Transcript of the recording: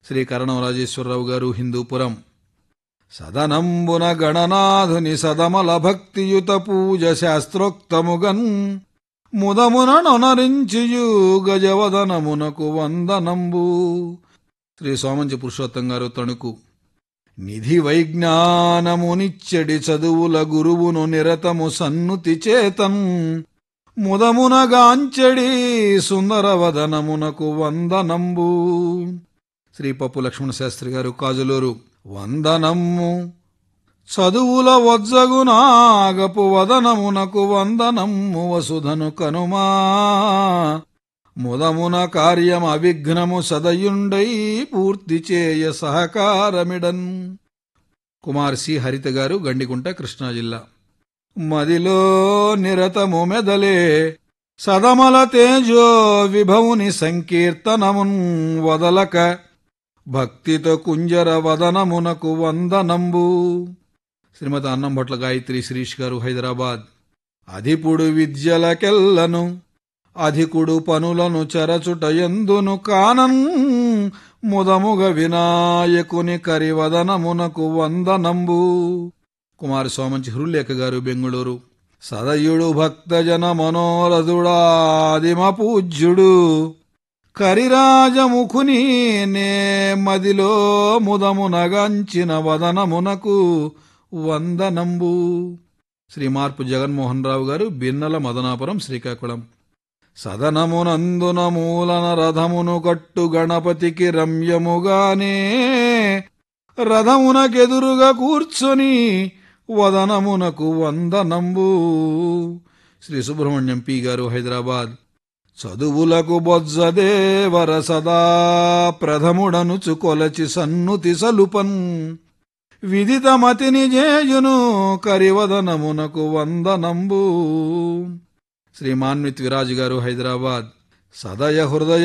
శ్రీ కరణం రాజేశ్వరరావు గారు హిందూపురం సదనంబున గణనాథుని సదమల భక్తియుత పూజ శాస్త్రోక్తముగన్ ముదమున నొనరించియు గజవదనమునకు వందనంబు శ్రీ సోమంచి పురుషోత్తం గారు తణుకు నిధి వైజ్ఞానమునిచ్చడి చదువుల గురువును నిరతము సన్నుతి చేతన్ ముదమునగాంచెడి సుందరవదనమునకు వందనంబు శ్రీ పప్పు లక్ష్మణ శాస్త్రి గారు కాజులూరు వందనమ్ము చదువుల వజ్జగునాగపు వదనమునకు వందనమ్ము వసుధను కనుమా ముదమున కార్యం అవిఘ్నము సదయుండై పూర్తి చేయ సహకారమిడన్ కుమార్ సి హరిత గారు గండికుంట కృష్ణా జిల్లా మదిలో నిరతము మెదలే సదమల తేజో విభవుని సంకీర్తనమున్ వదలక భక్తితో కుంజర వదనమునకు వందనంబు శ్రీమతి అన్నంభట్ల గాయత్రి శిరీష్ గారు హైదరాబాద్ అధిపుడు విద్యలకెల్లను అధికుడు పనులను చెరచుట ఎందును కానన్ ముదముగ వినాయకుని కరివదనమునకు వందనంబు కుమారి సోమంచి హృలేఖ గారు బెంగుళూరు సదయుడు భక్తజన మనోరథుడాదిమ పూజ్యుడు కరిరాజముఖుని నే మదిలో ముదమునగంచిన వదనమునకు వందనంబు శ్రీ మార్పు జగన్మోహన్ రావు గారు బిన్నల మదనాపురం శ్రీకాకుళం సదనమునందున మూలన రథమును కట్టు గణపతికి రమ్యముగానే రథమునకెదురుగా కూర్చొని వదనమునకు వందనంబు శ్రీ సుబ్రహ్మణ్యం పి గారు హైదరాబాద్ చదువులకు బొజ్జదేవర సదా ప్రథముడనుచు కొలచి సన్నుతి సలుపన్ విదితమతిని జేయును కరివదనమునకు వందనంబు శ్రీ మాన్విత్ విరాజు గారు హైదరాబాద్ సదయ హృదయ